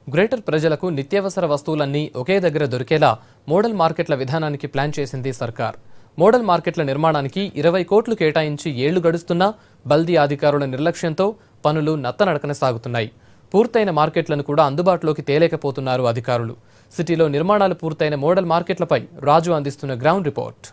greater ప్రజలకు నిత్యావసర వస్తువులన్నీ ఒకే దగ్గర దొరికేలా మోడల్ మార్కెట్ల విధానానికి ప్లాన్ చేసింది సర్కార్ మోడల్ మార్కెట్ల నిర్మాణానికి ఇరవై కోట్లు కేటాయించి ఏళ్లు గడుస్తున్నా బల్దీ అధికారుల నిర్లక్ష్యంతో పనులు నత్తనడకన సాగుతున్నాయి పూర్తయిన మార్కెట్లను కూడా అందుబాటులోకి తేలేకపోతున్నారు అధికారులు సిటీలో నిర్మాణాలు పూర్తయిన మోడల్ మార్కెట్లపై రాజు అందిస్తున్న గ్రౌండ్ రిపోర్ట్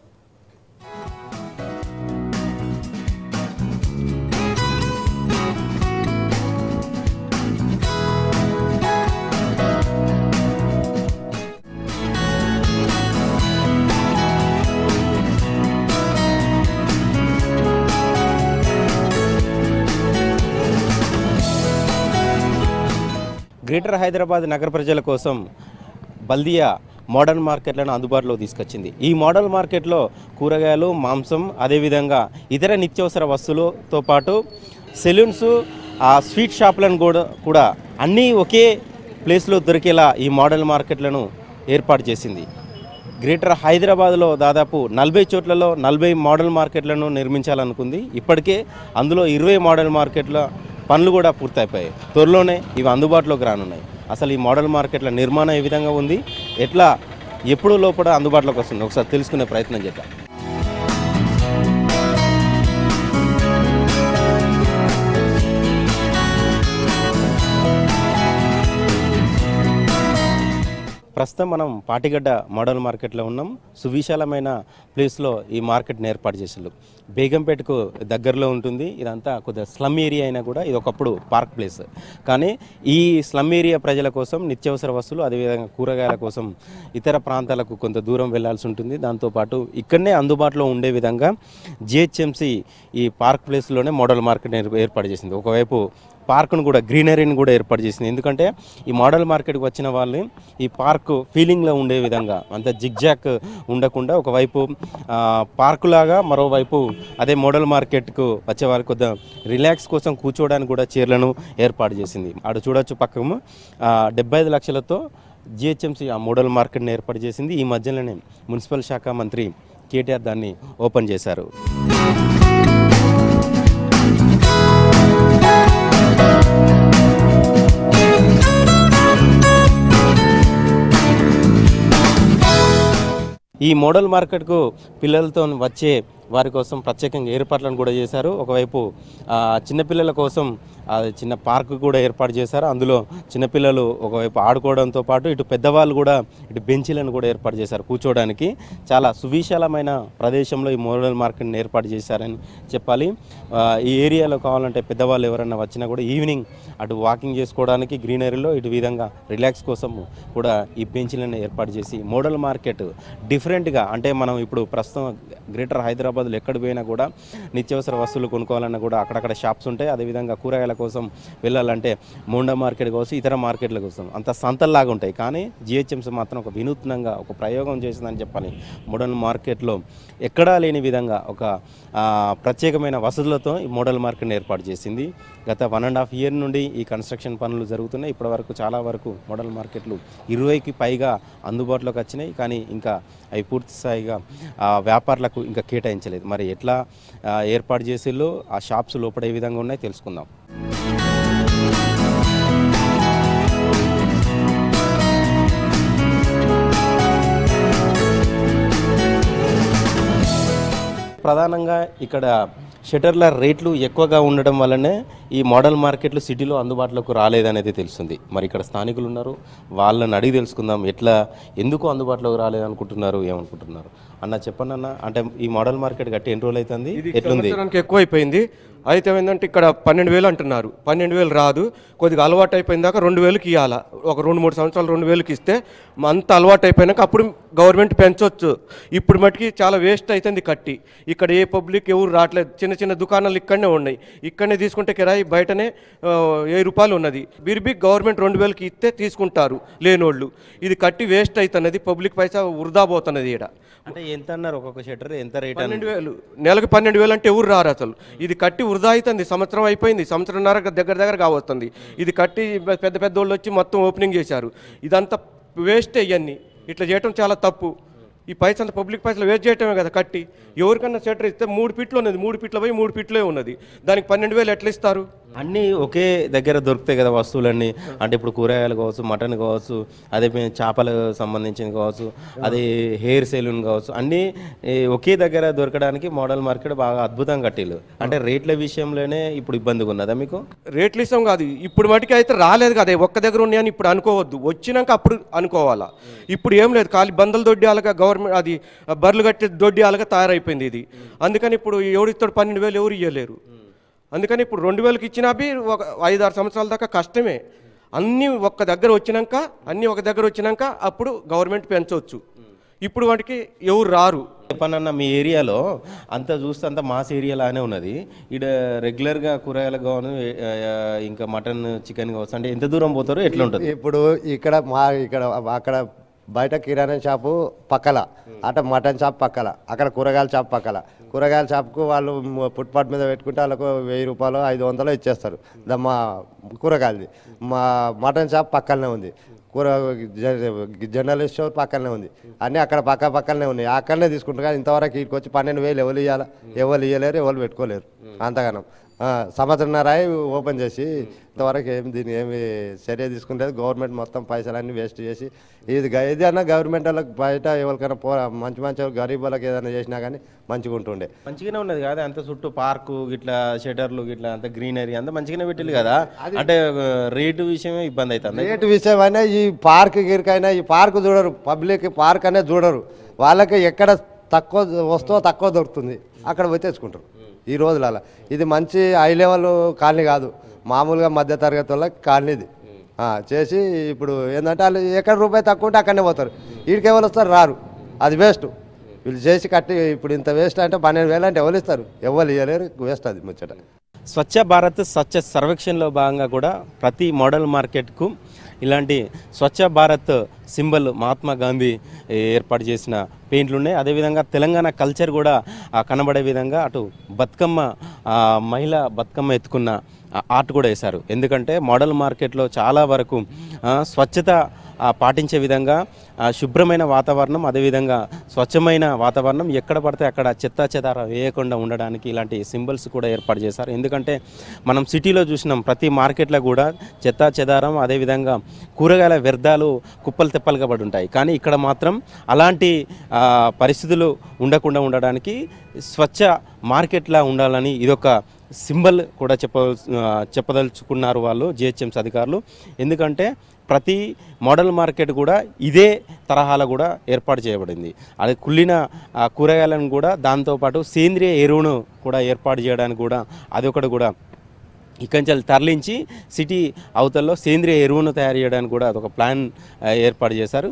గ్రేటర్ హైదరాబాద్ నగర ప్రజల కోసం బల్దియా మోడర్న్ మార్కెట్లను అందుబాటులోకి తీసుకొచ్చింది ఈ మోడల్ మార్కెట్లో కూరగాయలు మాంసం అదేవిధంగా ఇతర నిత్యావసర వస్తువులతో పాటు సెలూన్స్ ఆ స్వీట్ షాపులను కూడా కూడా అన్నీ ఒకే ప్లేస్లో దొరికేలా ఈ మోడల్ మార్కెట్లను ఏర్పాటు చేసింది గ్రేటర్ హైదరాబాద్లో దాదాపు నలభై చోట్లలో నలభై మోడల్ మార్కెట్లను నిర్మించాలనుకుంది ఇప్పటికే అందులో ఇరవై మోడల్ మార్కెట్ల పనులు కూడా పూర్తయిపోయాయి త్వరలోనే ఇవి అందుబాటులోకి రానున్నాయి అసలు ఈ మోడల్ మార్కెట్ల నిర్మాణం ఏ విధంగా ఉంది ఎట్లా ఎప్పుడు లోపల అందుబాటులోకి వస్తుంది ఒకసారి తెలుసుకునే ప్రయత్నం చేద్దాం ప్రస్తుతం మనం పాటిగడ్డ మోడల్ మార్కెట్లో ఉన్నాం సువిశాలమైన ప్లేస్లో ఈ మార్కెట్ని ఏర్పాటు చేసిండు బేగంపేటకు దగ్గరలో ఉంటుంది ఇదంతా కొద్దిగా స్లమ్ ఏరియా అయినా కూడా ఇది ఒకప్పుడు పార్క్ ప్లేస్ కానీ ఈ స్లమ్ ఏరియా ప్రజల కోసం నిత్యావసర వస్తువులు అదేవిధంగా కూరగాయల కోసం ఇతర ప్రాంతాలకు కొంత దూరం వెళ్ళాల్సి ఉంటుంది దాంతోపాటు ఇక్కడనే అందుబాటులో ఉండే విధంగా జిహెచ్ఎంసి ఈ పార్క్ ప్లేస్లోనే మోడల్ మార్కెట్ ఏర్పాటు చేసింది ఒకవైపు పార్కును కూడా గ్రీనరీని కూడా ఏర్పాటు చేసింది ఎందుకంటే ఈ మోడల్ మార్కెట్కి వచ్చిన వాళ్ళు ఈ పార్క్ ఫీలింగ్లో ఉండే విధంగా అంత జిగ్జాక్ ఉండకుండా ఒకవైపు ఆ, పార్కు లాగా మరోవైపు అదే మోడల్ మార్కెట్కు వచ్చే వారికి కొద్దిగా రిలాక్స్ కోసం కూర్చోవడానికి కూడా చైర్లను ఏర్పాటు చేసింది ఆడ చూడొచ్చు పక్కము డెబ్బై ఐదు లక్షలతో జిహెచ్ఎంసీ ఆ మోడల్ మార్కెట్ని ఏర్పాటు చేసింది ఈ మధ్యలోనే మున్సిపల్ శాఖ మంత్రి కేటీఆర్ దాన్ని ఓపెన్ చేశారు ఈ మోడల్ మార్కెట్కు పిల్లలతో వచ్చే వారి కోసం ప్రత్యేకంగా ఏర్పాట్లను కూడా చేశారు ఒకవైపు ఆ, చిన్నపిల్లల కోసం ఆ, చిన్న పార్క్ కూడా ఏర్పాటు చేశారు అందులో చిన్నపిల్లలు ఒకవైపు ఆడుకోవడంతో పాటు ఇటు పెద్దవాళ్ళు కూడా ఇటు బెంచీలను కూడా ఏర్పాటు చేశారు కూర్చోవడానికి చాలా సువిశాలమైన ప్రదేశంలో ఈ మోడల్ మార్కెట్ని ఏర్పాటు చేశారని చెప్పాలి ఆ, ఈ ఏరియాలో కావాలంటే పెద్దవాళ్ళు ఎవరైనా వచ్చినా కూడా ఈవినింగ్ అటు వాకింగ్ చేసుకోవడానికి గ్రీనరీలో ఇటు విధంగా రిలాక్స్ కోసం కూడా ఈ బెంచీలను ఏర్పాటు చేసి మోడల్ మార్కెట్ డిఫరెంట్గా అంటే మనం ఇప్పుడు ప్రస్తుతం గ్రేటర్ హైదరాబాద్లో ఎక్కడ పోయినా కూడా నిత్యావసర వస్తువులు కొనుక్కోవాలన్నా కూడా అక్కడక్కడ షాప్స్ ఉంటాయి అదేవిధంగా కూరగాయల కోసం వెళ్ళాలంటే మోండా మార్కెట్ కోసం ఇతర మార్కెట్ల కోసం అంత సంతల్లాగా ఉంటాయి కానీ జిహెచ్ఎంసీ మాత్రం ఒక వినూత్నంగా ఒక ప్రయోగం చేసిందని చెప్పాలి మోడల్ మార్కెట్లో ఎక్కడా లేని విధంగా ఒక ఆ, ప్రత్యేకమైన వసతులతో ఈ మోడల్ మార్కెట్ని ఏర్పాటు చేసింది గత వన్ అండ్ హాఫ్ ఇయర్ నుండి ఈ కన్స్ట్రక్షన్ పనులు జరుగుతున్నాయి ఇప్పటి వరకు చాలా వరకు మోడల్ మార్కెట్లు ఇరవైకి పైగా అందుబాటులోకి వచ్చినాయి కానీ ఇంకా అవి పూర్తి స్థాయిగా ఆ, వ్యాపారులకు ఇంకా కేటాయించలేదు మరి ఎట్లా ఆ, ఏర్పాటు చేసేలో ఆ షాప్స్ లోపల ఏ విధంగా ఉన్నాయి తెలుసుకుందాం ప్రధానంగా ఇక్కడ షటర్ల రేట్లు ఎక్కువగా ఉండడం వల్లనే ఈ మోడల్ మార్కెట్లు సిటీలో అందుబాటులోకి రాలేదనేది తెలుస్తుంది మరి ఇక్కడ స్థానికులు ఉన్నారు వాళ్ళని అడిగి తెలుసుకుందాం ఎట్లా ఎందుకు అందుబాటులోకి రాలేదనుకుంటున్నారు ఏమనుకుంటున్నారు అన్న చెప్పండి అన్న అంటే ఈ మోడల్ మార్కెట్ గట్టి ఎన్ని రోజులు అవుతుంది ఎట్లుంది సంవత్సరానికి ఎక్కువైపోయింది అయితే ఏంటంటే ఇక్కడ పన్నెండు వేలు అంటున్నారు పన్నెండు వేలు రాదు కొద్దిగా అలవాటు అయిపోయిన దాకా రెండు వేలకి ఇవ్వాలా ఒక రెండు మూడు సంవత్సరాలు రెండు వేలకి ఇస్తే అంత అలవాటు అయిపోయినాక అప్పుడు గవర్నమెంట్ పెంచవచ్చు ఇప్పుడు మటుకి చాలా వేస్ట్ అవుతుంది కట్టి ఇక్కడ ఏ పబ్లిక్ ఎవరు రావట్లేదు చిన్న చిన్న దుకాణాలు ఇక్కడనే ఉన్నాయి ఇక్కడనే తీసుకుంటే కిరాయి బయటనే ఆ, వెయ్యి రూపాయలు ఉన్నది బిర్బిక్ గవర్నమెంట్ రెండు వేలకి ఇస్తే తీసుకుంటారు లేనోళ్ళు ఇది కట్టి వేస్ట్ అవుతున్నది పబ్లిక్ పైసా వృధా పోతున్నది ఇక్కడ అంటే ఎంత అన్నారు ఒక్కొక్క షటర్ ఎంత రేట్ అని పన్నెండు వేలు నెలకు పన్నెండు వేలు అంటే ఎవరు రారు అసలు ఇది కట్టి వృధా అవుతుంది సంవత్సరం అయిపోయింది సంవత్సరంన్నర దగ్గర దగ్గర కావస్తుంది ఇది కట్టి పెద్ద పెద్ద వాళ్ళు వచ్చి మొత్తం ఓపెనింగ్ చేశారు ఇదంతా వేస్ట్ ఇవన్నీ ఇట్లా చేయటం చాలా తప్పు ఈ పైసలు పబ్లిక్ పైసలు వేస్ట్ చేయటమే కదా కట్టి ఎవరికన్నా షటర్ ఇస్తే మూడు ఫీట్లు ఉన్నది మూడు ఫీట్ల పోయి మూడు ఫీట్లే ఉన్నది దానికి పన్నెండు వేలు ఎట్లా ఇస్తారు అన్నీ ఒకే దగ్గర దొరుకుతాయి కదా వస్తువులన్నీ అంటే ఇప్పుడు కూరగాయలు కావచ్చు మటన్ కావచ్చు అదే మీ చేపలకు సంబంధించింది కావచ్చు అది హెయిర్ సెలూన్ కావచ్చు అన్నీ ఈ, ఒకే దగ్గర దొరకడానికి మోడల్ మార్కెట్ బాగా అద్భుతంగా కట్టిలు అంటే రేట్ల విషయంలోనే ఇప్పుడు ఇబ్బందిగా ఉన్నదా మీకు రేట్లు ఇస్తాం కాదు ఇప్పుడు మటుకు అయితే రాలేదు కదా ఒక్క దగ్గర ఉన్నాయని ఇప్పుడు అనుకోవద్దు వచ్చినాక అప్పుడు అనుకోవాలా ఇప్పుడు ఏం లేదు ఖాళీ బందలు దొడ్డియాలుగా గవర్నమెంట్ అది బర్రెలు కట్టి దొడ్డియాలుగా తయారైపోయింది ఇది అందుకని ఇప్పుడు ఎవరిస్తాడు పన్నెండు వేలు ఎవరు ఇవ్వలేరు అందుకని ఇప్పుడు రెండు వేలకు ఇచ్చినా బి ఒక ఐదు ఆరు సంవత్సరాల దాకా కష్టమే అన్నీ ఒక్క దగ్గర వచ్చినాక అన్నీ ఒక దగ్గర వచ్చినాక అప్పుడు గవర్నమెంట్ పెంచవచ్చు ఇప్పుడు వాటికి ఎవరు రారు చెప్పనన్న మీ ఏరియాలో అంత చూస్తే అంత మాస్ ఏరియా లానే ఉన్నది ఇక్కడ రెగ్యులర్గా కూరగాయలు కావాలి ఇంకా మటన్ చికెన్ కావచ్చు అంటే ఎంత దూరం పోతారో ఎట్లా ఉంటుంది ఇప్పుడు ఇక్కడ మా ఇక్కడ అక్కడ బయట కిరాణా షాపు పక్కల అట మటన్ షాప్ పక్కల అక్కడ కూరగాయల షాప్ పక్కల కూరగాయల షాప్కు వాళ్ళు మ- ఫుట్పాత్ మీద పెట్టుకుంటే వాళ్ళకు వెయ్యి రూపాయలు ఐదు వందలు ఇచ్చేస్తారు దా మా కూరగాయలది మా మటన్ షాప్ పక్కనే ఉంది కూర జ- జనరల్ స్టోర్ పక్కనే ఉంది అన్నీ అక్కడ పక్క పక్కనే ఉన్నాయి అక్కడనే తీసుకుంటారు కానీ ఇంతవరకు ఇక్కడికి వచ్చి పన్నెండు వేలు ఎవరు ఇవ్వాలి ఎవరు ఇవ్వలేరు ఎవరు పెట్టుకోలేరు అంతగానం ఆ, సంవత్సరంన్నర అయి ఓపెన్ చేసి ఇంతవరకు ఏం దీన్ని ఏమి చర్య తీసుకుంటలేదు గవర్నమెంట్ మొత్తం పైసలన్నీ వేస్ట్ చేసి ఇది గ- ఏదైనా గవర్నమెంట్ వాళ్ళకి బయట ఎవరికైనా పో మంచి మంచి గరీబ్ వాళ్ళకి ఏదైనా చేసినా కానీ మంచిగా ఉంటుండే మంచిగానే ఉన్నది కదా అంత చుట్టూ పార్కు ఇట్లా షటర్లు ఇట్లా అంత గ్రీనరీ అంత మంచిగానే పెట్టిల్లు కదా అంటే ఆ, రేటు విషయమే ఇబ్బంది అవుతుంది రేటు విషయం అయినా ఈ పార్క్ గిరికైనా ఈ పార్క్ చూడరు పబ్లిక్ పార్క్ అనేది చూడరు వాళ్ళకి ఎక్కడ తక్కువ వస్తువు తక్కువ దొరుకుతుంది అక్కడ పోయి తెచ్చుకుంటారు ఈ రోజులలో ఇది మంచి హై లెవెల్ కాలనీ కాదు మామూలుగా మధ్య తరగతి వాళ్ళకి కాలనీ ఇది ఆ, చేసి ఇప్పుడు ఏంటంటే వాళ్ళు ఎక్కడ రూపాయి తక్కువ ఉంటే అక్కడనే పోతారు వీడికి ఎవరు వస్తారు రారు అది వేస్ట్ వీళ్ళు చేసి కట్టి ఇప్పుడు ఇంత వేస్ట్ అంటే పన్నెండు వేలు అంటే ఎవరు ఇస్తారు ఎవరు ఇవ్వలేరు వేస్ట్ అది ముచ్చట స్వచ్ఛ భారత్ స్వచ్ఛ సర్వేక్షణలో భాగంగా కూడా ప్రతి మోడల్ మార్కెట్కు ఇలాంటి స్వచ్ఛ భారత్ సింబల్ మహాత్మా గాంధీ ఏర్పాటు చేసిన పెయింట్లు ఉన్నాయి అదేవిధంగా తెలంగాణ కల్చర్ కూడా ఆ, కనబడే విధంగా అటు బతుకమ్మ ఆ, మహిళ బతుకమ్మ ఎత్తుకున్న ఆ, ఆర్ట్ కూడా వేశారు ఎందుకంటే మోడల్ మార్కెట్లో చాలా వరకు ఆ, స్వచ్ఛత ఆ, పాటించే విధంగా ఆ, శుభ్రమైన వాతావరణం అదేవిధంగా స్వచ్ఛమైన వాతావరణం ఎక్కడ పడితే అక్కడ చెత్త చెదార వేయకుండా ఉండడానికి ఇలాంటి సింబల్స్ కూడా ఏర్పాటు చేశారు ఎందుకంటే మనం సిటీలో చూసినాం ప్రతి మార్కెట్లో కూడా చెత్త చెదారం అదేవిధంగా కూరగాయల వ్యర్థాలు కుప్పలు తెప్పలుగా పడి ఉంటాయి కానీ ఇక్కడ మాత్రం అలాంటి ఆ, పరిస్థితులు ఉండకుండా ఉండడానికి స్వచ్ఛ మార్కెట్లా ఉండాలని ఇదొక సింబల్ కూడా చెప్ప చెప్పదలుచుకున్నారు వాళ్ళు జిహెచ్ఎంస్ అధికారులు ఎందుకంటే ప్రతి మోడల్ మార్కెట్ కూడా ఇదే తరహాలో కూడా ఏర్పాటు చేయబడింది అది కుళ్ళిన ఆ, కూరగాయలను కూడా దాంతోపాటు సేంద్రియ ఎరువును కూడా ఏర్పాటు చేయడానికి కూడా అది ఒకటి కూడా ఇక్కడి తరలించి సిటీ అవతల్లో సేంద్రియ ఎరువును తయారు చేయడానికి కూడా అదొక ప్లాన్ ఆ, ఏర్పాటు చేశారు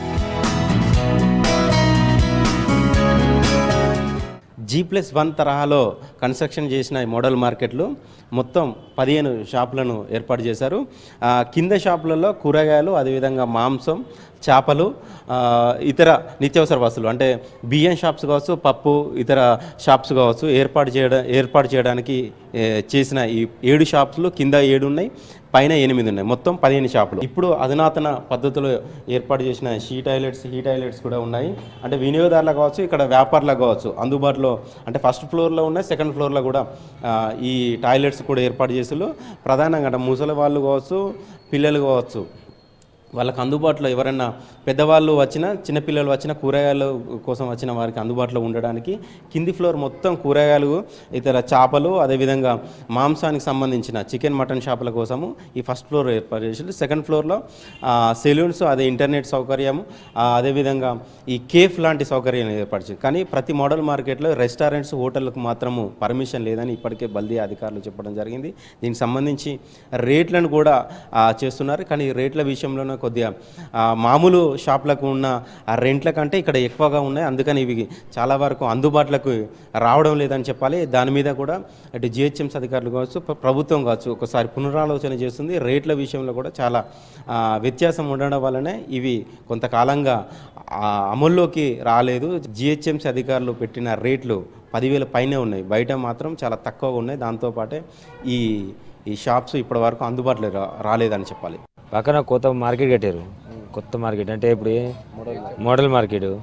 జీ ప్లస్ వన్ తరహాలో కన్స్ట్రక్షన్ చేసిన ఈ మోడల్ మార్కెట్లు మొత్తం పదిహేను షాపులను ఏర్పాటు చేశారు ఆ, కింద షాపులలో కూరగాయలు అదేవిధంగా మాంసం చేపలు ఆ, ఇతర నిత్యావసర వస్తువులు అంటే బియ్యం షాప్స్ కావచ్చు పప్పు ఇతర షాప్స్ కావచ్చు ఏర్పాటు చేయడం ఏర్పాటు చేయడానికి ఏ, చేసిన ఈ ఏడు షాప్స్లో కింద ఏడు ఉన్నాయి పైన ఎనిమిది ఉన్నాయి మొత్తం పదిహేను షాపులు ఇప్పుడు అధునాతన పద్ధతిలో ఏర్పాటు చేసిన షీ టాయిలెట్స్ హీ టాయిలెట్స్ కూడా ఉన్నాయి అంటే వినియోగదారులకు కావచ్చు ఇక్కడ వ్యాపారులకు కావచ్చు అందుబాటులో అంటే ఫస్ట్ ఫ్లోర్లో ఉన్నాయి సెకండ్ ఫ్లోర్లో కూడా ఆ, ఈ టాయిలెట్స్ కూడా ఏర్పాటు చేసారు ప్రధానంగా అంటే ముసలి వాళ్ళు కావచ్చు పిల్లలు కావచ్చు వాళ్ళకి అందుబాటులో ఎవరైనా పెద్దవాళ్ళు వచ్చినా చిన్నపిల్లలు వచ్చిన కూరగాయలు కోసం వచ్చిన వారికి అందుబాటులో ఉండడానికి కింది ఫ్లోర్ మొత్తం కూరగాయలు ఇతర చేపలు అదేవిధంగా మాంసానికి సంబంధించిన చికెన్ మటన్ షాపుల కోసము ఈ ఫస్ట్ ఫ్లోర్ ఏర్పాటు చేసి సెకండ్ ఫ్లోర్లో సెలూన్స్ అదే ఇంటర్నెట్ సౌకర్యం ఆ, అదేవిధంగా ఈ కేఫ్ లాంటి సౌకర్యం ఏర్పాటు చేసి కానీ ప్రతి మోడల్ మార్కెట్లో రెస్టారెంట్స్ హోటళ్ళకు మాత్రము పర్మిషన్ లేదని ఇప్పటికే బల్దీ అధికారులు చెప్పడం జరిగింది దీనికి సంబంధించి రేట్లను కూడా ఆ, చేస్తున్నారు కానీ ఈ రేట్ల విషయంలోనే కొద్దిగా ఆ, మామూలు షాప్లకు ఉన్న ఆ రెంట్ల కంటే ఇక్కడ ఎక్కువగా ఉన్నాయి అందుకని ఇవి చాలా వరకు అందుబాటులోకి రావడం లేదని చెప్పాలి దాని మీద కూడా అటు జిహెచ్ఎంస్ అధికారులు కావచ్చు ప్ర- ప్రభుత్వం కావచ్చు ఒకసారి పునరాలోచన చేస్తుంది రేట్ల విషయంలో కూడా చాలా ఆ, వ్యత్యాసం ఉండడం వల్లనే ఇవి కొంతకాలంగా ఆ, అమల్లోకి రాలేదు జిహెచ్ఎంసీ అధికారులు పెట్టిన రేట్లు పదివేల పైనే ఉన్నాయి బయట మాత్రం చాలా తక్కువగా ఉన్నాయి దాంతోపాటే ఈ ఈ షాప్స్ ఇప్పటివరకు అందుబాటులో రా రాలేదని చెప్పాలి పక్కన కొత్త మార్కెట్ కట్టారు కొత్త మార్కెట్ అంటే ఇప్పుడు ఏ- మోడల్ మార్కెట్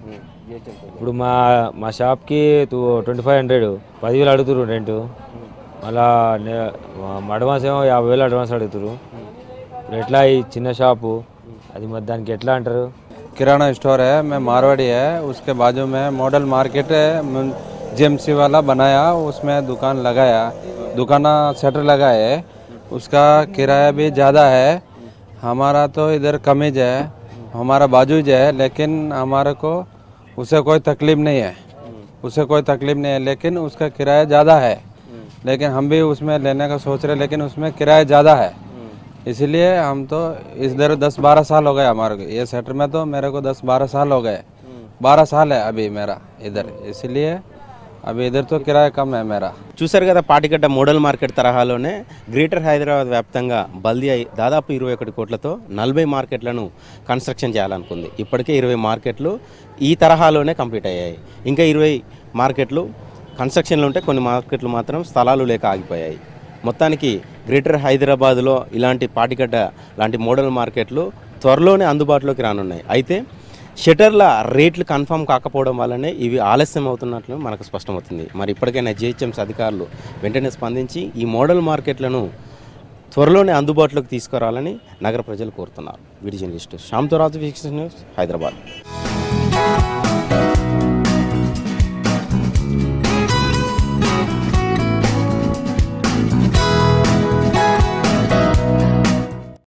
ఇప్పుడు మా మా షాప్కి టూ ట్వంటీ ఫైవ్ హండ్రెడ్ పదివేలు అడుగుతురు రెంట్ మళ్ళా నే- మా అడ్వాన్స్ ఏమో యాభై వేలు అడ్వాన్స్ అడుగుతారు ఇప్పుడు ఎట్లా ఈ చిన్న షాపు అది మరి దానికి ఎట్లా అంటారు किराना स्टोर है मैं मारवाड़ी है उसके बाजू में मॉडल मार्केट है जेएमसी वाला बनाया उसमें दुकान लगाया दुकान शटर लगा है उसका किराया भी ज़्यादा है हमारा तो इधर कमीज है हमारा बाजूज है लेकिन हमारे को उसे कोई तकलीफ नहीं है उसे कोई तकलीफ नहीं है लेकिन उसका किराया ज़्यादा है लेकिन हम भी उसमें लेने का सोच रहे लेकिन उसमें किराया ज़्यादा है इसलिए हम तो इधर दस बारह साल हो गए हमारे को ये सेटर में तो मेरे को दस बारह साल हो गए बारह साल है अभी मेरा इधर इसलिए अभी इधर तो किराया कम है मेरा చూశారు కదా పాటిగడ్డ మోడల్ మార్కెట్ తరహాలోనే గ్రేటర్ హైదరాబాద్ వ్యాప్తంగా బల్దీ అయి దాదాపు ఇరవై ఒకటి కోట్లతో నలభై మార్కెట్లను కన్స్ట్రక్షన్ చేయాలనుకుంది ఇప్పటికే ఇరవై మార్కెట్లు ఈ తరహాలోనే కంప్లీట్ అయ్యాయి ఇంకా ఇరవై మార్కెట్లు కన్స్ట్రక్షన్లు ఉంటే కొన్ని మార్కెట్లు మాత్రం స్థలాలు లేక ఆగిపోయాయి మొత్తానికి గ్రేటర్ హైదరాబాద్లో ఇలాంటి పాటిగడ్డ లాంటి మోడల్ మార్కెట్లు త్వరలోనే అందుబాటులోకి రానున్నాయి అయితే షటర్ల రేట్లు కన్ఫర్మ్ కాకపోవడం వల్లనే ఇవి ఆలస్యం అవుతున్నట్లు మనకు స్పష్టమవుతుంది మరి ఇప్పటికైనా జిహెచ్ఎంసీ అధికారులు వెంటనే స్పందించి ఈ మోడల్ మార్కెట్లను త్వరలోనే అందుబాటులోకి తీసుకురావాలని నగర ప్రజలు కోరుతున్నారు వీడి జర్నలిస్టు శ్యామ్తో రాజు వీక్ష న్యూస్ హైదరాబాద్